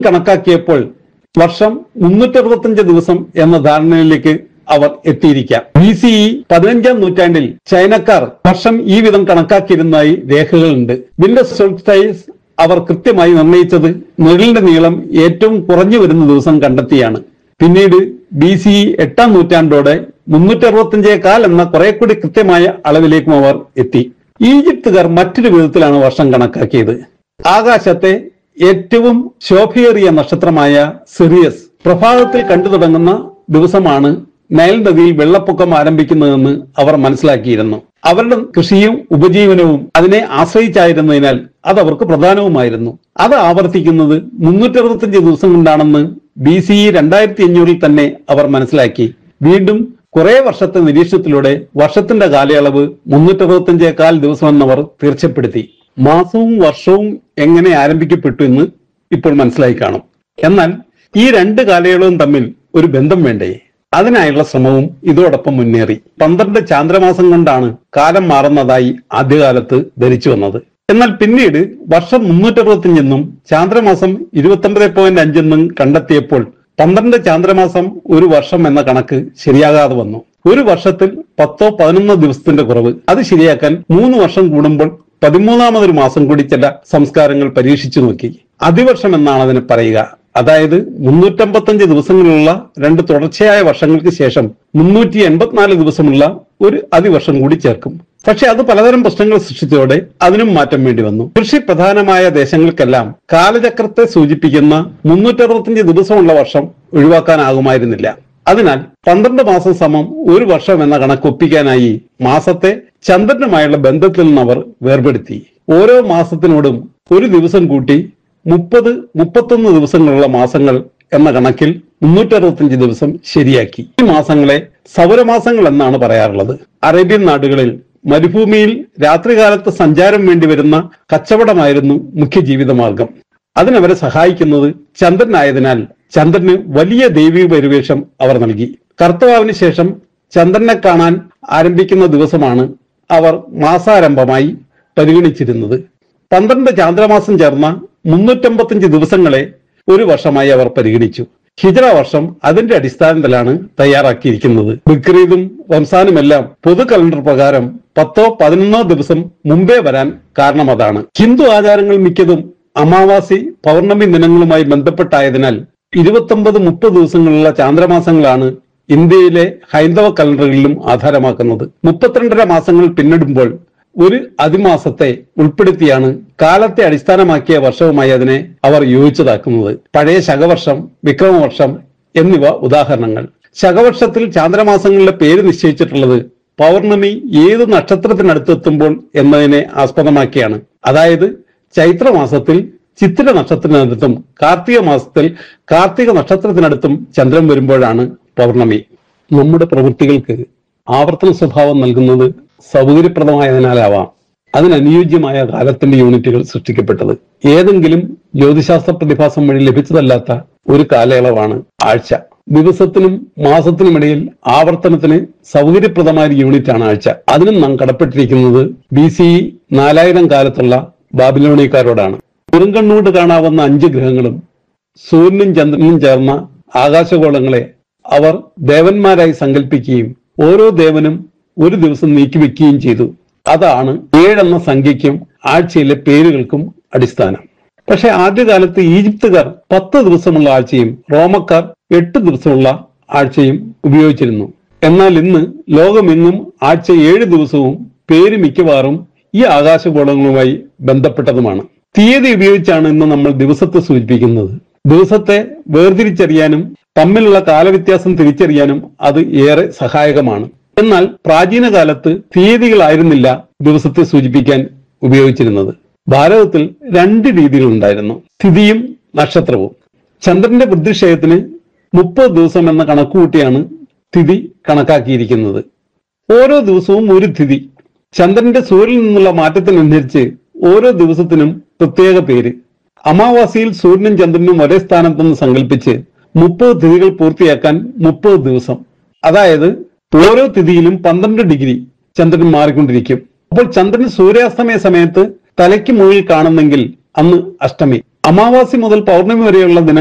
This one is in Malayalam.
കണക്കാക്കിയപ്പോൾ വർഷം മുന്നൂറ്ററുപത്തഞ്ച് ദിവസം എന്ന ധാരണയിലേക്ക് അവർ എത്തിയിരിക്കാം ബി സി ഇ പതിനഞ്ചാം നൂറ്റാണ്ടിൽ ചൈനക്കാർ വർഷം ഈ വിധം കണക്കാക്കിയിരുന്നതായി രേഖകളുണ്ട് വിന്റർ സോൾസ്റ്റൈസ് അവർ കൃത്യമായി നിർണയിച്ചത് നിഴലിന്റെ നീളം ഏറ്റവും കുറഞ്ഞു വരുന്ന ദിവസം കണ്ടെത്തിയാണ് പിന്നീട് ബി സി ഇ എട്ടാം നൂറ്റാണ്ടോടെ മുന്നൂറ്ററുപത്തഞ്ചേകാൽ എന്ന കുറെ കൂടി കൃത്യമായ അളവിലേക്കും അവർ എത്തി ഈജിപ്തുകാർ മറ്റൊരു വിധത്തിലാണ് വർഷം കണക്കാക്കിയത് ആകാശത്തെ ഏറ്റവും ശോഭയേറിയ നക്ഷത്രമായ സിറിയസ് പ്രഭാതത്തിൽ കണ്ടു തുടങ്ങുന്ന ദിവസമാണ് നൈൽ നദിയിൽ വെള്ളപ്പൊക്കം ആരംഭിക്കുന്നതെന്ന് അവർ മനസ്സിലാക്കിയിരുന്നു അവരുടെ കൃഷിയും ഉപജീവനവും അതിനെ ആശ്രയിച്ചായിരുന്നതിനാൽ അത് അവർക്ക് പ്രധാനവുമായിരുന്നു അത് ആവർത്തിക്കുന്നത് മുന്നൂറ്ററുപത്തഞ്ച് ദിവസം കൊണ്ടാണെന്ന് ബി സി ഇ രണ്ടായിരത്തി അഞ്ഞൂറിൽ തന്നെ അവർ മനസ്സിലാക്കി വീണ്ടും കുറെ വർഷത്തെ നിരീക്ഷണത്തിലൂടെ വർഷത്തിന്റെ കാലയളവ് മുന്നൂറ്ററുപത്തഞ്ചേകാൽ ദിവസമെന്നവർ തീർച്ചപ്പെടുത്തി മാസവും വർഷവും എങ്ങനെ ആരംഭിക്കപ്പെട്ടു എന്ന് ഇപ്പോൾ മനസ്സിലായി കാണും എന്നാൽ ഈ രണ്ട് കാലയളവും തമ്മിൽ ഒരു ബന്ധം വേണ്ടേ അതിനായുള്ള ശ്രമവും ഇതോടൊപ്പം മുന്നേറി പന്ത്രണ്ട് ചാന്ദ്രമാസം കൊണ്ടാണ് കാലം മാറുന്നതായി ആദ്യകാലത്ത് ധരിച്ചു വന്നത് എന്നാൽ പിന്നീട് വർഷം മുന്നൂറ്ററുപത്തിയഞ്ചെന്നും ചാന്ദ്രമാസം ഇരുപത്തൊമ്പത് പോയിന്റ് അഞ്ചെന്നും കണ്ടെത്തിയപ്പോൾ പന്ത്രണ്ട് ചാന്ദ്രമാസം ഒരു വർഷം എന്ന കണക്ക് ശരിയാകാതെ വന്നു ഒരു വർഷത്തിൽ പത്തോ പതിനൊന്നോ ദിവസത്തിന്റെ കുറവ് അത് ശരിയാക്കാൻ മൂന്ന് വർഷം കൂടുമ്പോൾ പതിമൂന്നാമതൊരു മാസം കൂടി ചില സംസ്കാരങ്ങൾ പരീക്ഷിച്ചു നോക്കി അതിവർഷം എന്നാണ് അതിന് പറയുക അതായത് മുന്നൂറ്റമ്പത്തഞ്ച് ദിവസങ്ങളുള്ള രണ്ട് തുടർച്ചയായ വർഷങ്ങൾക്ക് ശേഷം മുന്നൂറ്റി എൺപത്തിനാല് ദിവസമുള്ള ഒരു അതിവർഷം കൂടി ചേർക്കും പക്ഷെ അത് പലതരം പ്രശ്നങ്ങൾ സൃഷ്ടിച്ചതോടെ അതിനും മാറ്റം വേണ്ടി വന്നു കൃഷി പ്രധാനമായ ദേശങ്ങൾക്കെല്ലാം കാലചക്രത്തെ സൂചിപ്പിക്കുന്ന മുന്നൂറ്ററുപത്തഞ്ച് ദിവസമുള്ള വർഷം ഒഴിവാക്കാനാകുമായിരുന്നില്ല അതിനാൽ പന്ത്രണ്ട് മാസം സമം ഒരു വർഷം എന്ന കണക്ക് ഒപ്പിക്കാനായി മാസത്തെ ചന്ദ്രനുമായുള്ള ബന്ധത്തിൽ നിന്ന് അവർ വേർപെടുത്തി ഓരോ മാസത്തിനോടും ഒരു ദിവസം കൂട്ടി മുപ്പത് മുപ്പത്തൊന്ന് ദിവസങ്ങളുള്ള മാസങ്ങൾ എന്ന കണക്കിൽ മുന്നൂറ്ററുപത്തഞ്ച് ദിവസം ശരിയാക്കി ഈ മാസങ്ങളെ സൗരമാസങ്ങൾ എന്നാണ് പറയാറുള്ളത് അറേബ്യൻ നാടുകളിൽ മരുഭൂമിയിൽ രാത്രികാലത്ത് സഞ്ചാരം വേണ്ടി വരുന്ന കച്ചവടമായിരുന്നു മുഖ്യ ജീവിതമാർഗം അതിനവരെ സഹായിക്കുന്നത് ചന്ദ്രനായതിനാൽ ചന്ദ്രന് വലിയ ദൈവിക പരിവേഷം അവർ നൽകി കർത്തവാവിന് ശേഷം ചന്ദ്രനെ കാണാൻ ആരംഭിക്കുന്ന ദിവസമാണ് അവർ മാസാരംഭമായി പരിഗണിച്ചിരുന്നത് പന്ത്രണ്ട് ചാന്ദ്രമാസം ചേർന്ന മുന്നൂറ്റമ്പത്തഞ്ച് ദിവസങ്ങളെ ഒരു വർഷമായി അവർ പരിഗണിച്ചു ഹിജറ വർഷം അതിന്റെ അടിസ്ഥാനത്തിലാണ് തയ്യാറാക്കിയിരിക്കുന്നത് ബക്രീദും റംസാനുമെല്ലാം പൊതു കലണ്ടർ പ്രകാരം പത്തോ പതിനൊന്നോ ദിവസം മുമ്പേ വരാൻ കാരണം അതാണ് ഹിന്ദു ആചാരങ്ങൾ മിക്കതും അമാവാസി പൗർണമി ദിനങ്ങളുമായി ബന്ധപ്പെട്ടായതിനാൽ ഇരുപത്തൊമ്പത് മുപ്പത് ദിവസങ്ങളുള്ള ചാന്ദ്രമാസങ്ങളാണ് ഇന്ത്യയിലെ ഹൈന്ദവ കലണ്ടറുകളിലും ആധാരമാക്കുന്നത് മുപ്പത്തിരണ്ടര മാസങ്ങൾ പിന്നിടുമ്പോൾ ഒരു അതിമാസത്തെ ഉൾപ്പെടുത്തിയാണ് കാലത്തെ അടിസ്ഥാനമാക്കിയ വർഷവുമായി അതിനെ അവർ യോജിച്ചതാക്കുന്നത് പഴയ ശകവർഷം വിക്രമവർഷം എന്നിവ ഉദാഹരണങ്ങൾ ശകവർഷത്തിൽ ചാന്ദ്രമാസങ്ങളുടെ പേര് നിശ്ചയിച്ചിട്ടുള്ളത് പൗർണമി ഏത് നക്ഷത്രത്തിനടുത്തെത്തുമ്പോൾ എന്നതിനെ ആസ്പദമാക്കിയാണ് അതായത് ചൈത്രമാസത്തിൽ ചിത്തിര നക്ഷത്രത്തിനടുത്തും കാർത്തിക മാസത്തിൽ കാർത്തിക നക്ഷത്രത്തിനടുത്തും ചന്ദ്രൻ വരുമ്പോഴാണ് പൗർണമി നമ്മുടെ പ്രവൃത്തികൾക്ക് ആവർത്തന സ്വഭാവം നൽകുന്നത് സൗകര്യപ്രദമായതിനാലാവാം അതിനനുയോജ്യമായ കാലത്തിന്റെ യൂണിറ്റുകൾ സൃഷ്ടിക്കപ്പെട്ടത് ഏതെങ്കിലും ജ്യോതിശാസ്ത്ര പ്രതിഭാസം വഴി ലഭിച്ചതല്ലാത്ത ഒരു കാലയളവാണ് ആഴ്ച ദിവസത്തിനും മാസത്തിനുമിടയിൽ ആവർത്തനത്തിന് സൗകര്യപ്രദമായ ഒരു യൂണിറ്റാണ് ആഴ്ച അതിനും നാം കടപ്പെട്ടിരിക്കുന്നത് ബി സി നാലായിരം കാലത്തുള്ള ബാബിലോണിയക്കാരോടാണ് കുറുങ്കണ്ണൂട് കാണാവുന്ന അഞ്ച് ഗ്രഹങ്ങളും സൂര്യനും ചന്ദ്രനും ചേർന്ന ആകാശഗോളങ്ങളെ അവർ ദേവന്മാരായി സങ്കല്പിക്കുകയും ഓരോ ദേവനും ഒരു ദിവസം നീക്കിവെക്കുകയും ചെയ്തു അതാണ് ഏഴെന്ന സംഖ്യയ്ക്കും ആഴ്ചയിലെ പേരുകൾക്കും അടിസ്ഥാനം പക്ഷെ ആദ്യകാലത്ത് ഈജിപ്തുകാർ പത്ത് ദിവസമുള്ള ആഴ്ചയും റോമക്കാർ എട്ട് ദിവസമുള്ള ആഴ്ചയും ഉപയോഗിച്ചിരുന്നു എന്നാൽ ഇന്ന് ലോകമെങ്ങും ആഴ്ച ഏഴ് ദിവസവും പേര് മിക്കവാറും ഈ ആകാശഗോളങ്ങളുമായി ബന്ധപ്പെട്ടതുമാണ് തീയതി ഉപയോഗിച്ചാണ് ഇന്ന് നമ്മൾ ദിവസത്തെ സൂചിപ്പിക്കുന്നത് ദിവസത്തെ വേർതിരിച്ചറിയാനും തമ്മിലുള്ള കാലവ്യത്യാസം തിരിച്ചറിയാനും അത് ഏറെ സഹായകമാണ് എന്നാൽ പ്രാചീന കാലത്ത് തീയതികളായിരുന്നില്ല ദിവസത്തെ സൂചിപ്പിക്കാൻ ഉപയോഗിച്ചിരുന്നത് ഭാരതത്തിൽ രണ്ട് രീതികളുണ്ടായിരുന്നു തിഥിയും നക്ഷത്രവും ചന്ദ്രന്റെ വൃദ്ധിക്ഷയത്തിന് മുപ്പത് ദിവസം എന്ന കണക്കുകൂട്ടിയാണ് തിഥി കണക്കാക്കിയിരിക്കുന്നത് ഓരോ ദിവസവും ഒരു തിഥി ചന്ദ്രന്റെ സൂര്യനിൽ നിന്നുള്ള മാറ്റത്തിനനുസരിച്ച് ഓരോ ദിവസത്തിനും പ്രത്യേക പേര് അമാവാസിയിൽ സൂര്യനും ചന്ദ്രനും ഒരേ സ്ഥാനത്തെന്ന് സങ്കല്പിച്ച് മുപ്പത് തിഥികൾ പൂർത്തിയാക്കാൻ മുപ്പത് ദിവസം അതായത് ഓരോ തിഥിയിലും പന്ത്രണ്ട് ഡിഗ്രി ചന്ദ്രൻ മാറിക്കൊണ്ടിരിക്കും അപ്പോൾ ചന്ദ്രൻ സൂര്യാസ്തമയ സമയത്ത് തലയ്ക്ക് മുകളിൽ കാണുന്നെങ്കിൽ അന്ന് അഷ്ടമി അമാവാസി മുതൽ പൗർണമി വരെയുള്ള ദിന